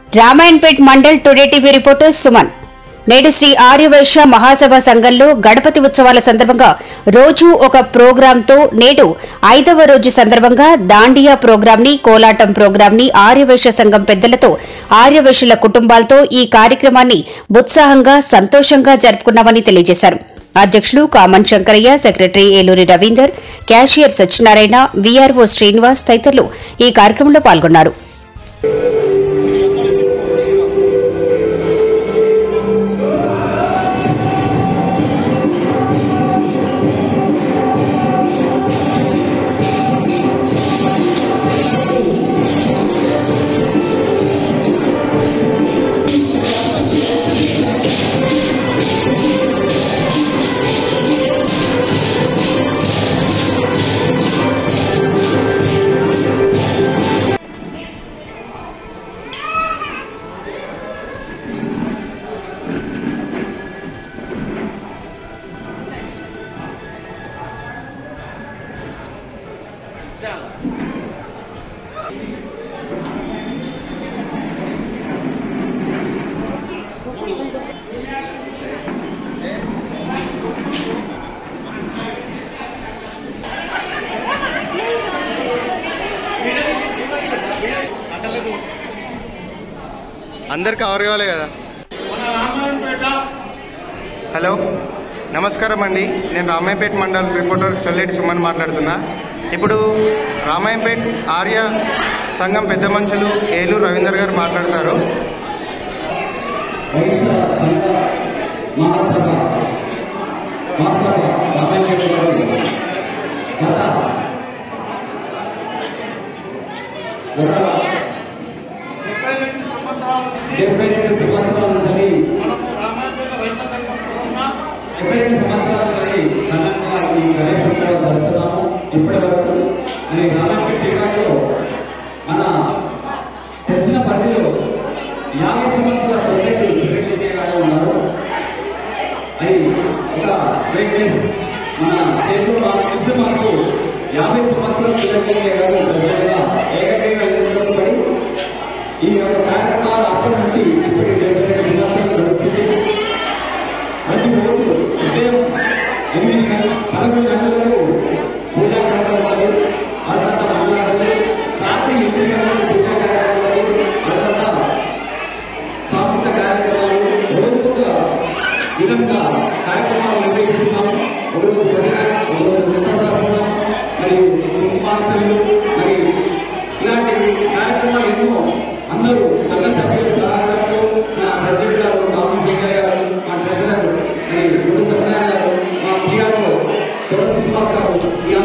Ramayanpet mandal today TV reporter Suman నేడు శ్రీ ఆర్యవైశ్య మహాసభ సంఘంలో గణపతి ఉత్సవాల సందర్భంగా రోజు ఒక ప్రోగ్రాంతో నేడు ఐదవ రోజు సందర్భంగా దాండియా ప్రోగ్రాం ని కోలాటం ప్రోగ్రాం ని ఆర్యవైశ్య సంఘం పెద్దలతో ఆర్యవైశ్యుల కుటుంబాలతో ఈ కార్యక్రమాన్ని ఉత్సాహంగా సంతోషంగా జరుపుకున్నామని తెలియజేశారు అధ్యక్షులు Kaman Shankaraiah secretary Eluri Ravinder cashier Satyanarayana VRO Srinivas తదితరులు ఈ కార్యక్రమంలో పాల్గొన్నారు అందరికి కవర్ కావాలి కదా హలో నమస్కారం అండి నేను రామాయపేట్ మండల్ రిపోర్టర్ చొల్లేటి సుమన్ మాట్లాడుతున్నా ఇప్పుడు రామాయపేట్ ఆర్య సంఘం పెద్ద మనుషులు ఏలూరు రవీందర్ గారు మాట్లాడతారు డెబ్బై రెండు సంవత్సరాల నుండి మనము రామాయణ వైద్య సంఘం తరఫున డెబ్బై రెండు సంవత్సరాల నుండి ఘనంగా ఈ గణేష్ ఉత్సవాలు జరుపుతున్నాము ఇప్పటి వరకు మరి రామాపేట జిల్లాలో మన తెలిసిన పరిధిలో యాభై సంవత్సరాల ప్రజెంట్ సెక్రటరీ గారు ఉన్నారు అది ఒక గ్రేట్ డేస్ మన స్టేట్లో మనకు తెలిసిన మనకు యాభై సంవత్సరాల సెక్రటరీ గారు ప్రజలుగా ఏకగ్రీవంగా ఎన్నుకోబడి ఈ యొక్క కార్యక్రమాలు అప్పటి నుంచి ఇప్పటి డెబ్బై రెండు సంవత్సరాలు జరుగుతుంది ప్రతి రోజు ఉదయం ఎనిమిది గంటల పదకొండు గంటలకు పూజా కార్యక్రమాలు ఆ తర్వాత మంగళాలు రాత్రి ఎనిమిది గంటలకు పూజా కార్యక్రమాలు ఆ తర్వాత సాంస్కృతిక కార్యక్రమాలు రోజుకొక విధంగా కార్యక్రమాలు నిర్వహిస్తున్నాము ఒకరోజు భజన ఒకరోజు వృత్తశాస్త్రం మరియు కుంకుమార్చనలు మరియు ఇలాంటి కార్యక్రమాలు ఎన్నో అందరూ సంఘ సభ్యుల సహకారంతో నా ప్రెసిడెంట్ గారు కామన్ సింగయ్య గారు మా ట్రెజరర్ మరి గురు సత్యనారాయణ గారు మా పిఆర్ఓ తొడ శ్రీనివాస్ గారు ఈ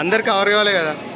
అందరు కవర్ కావాలి కదా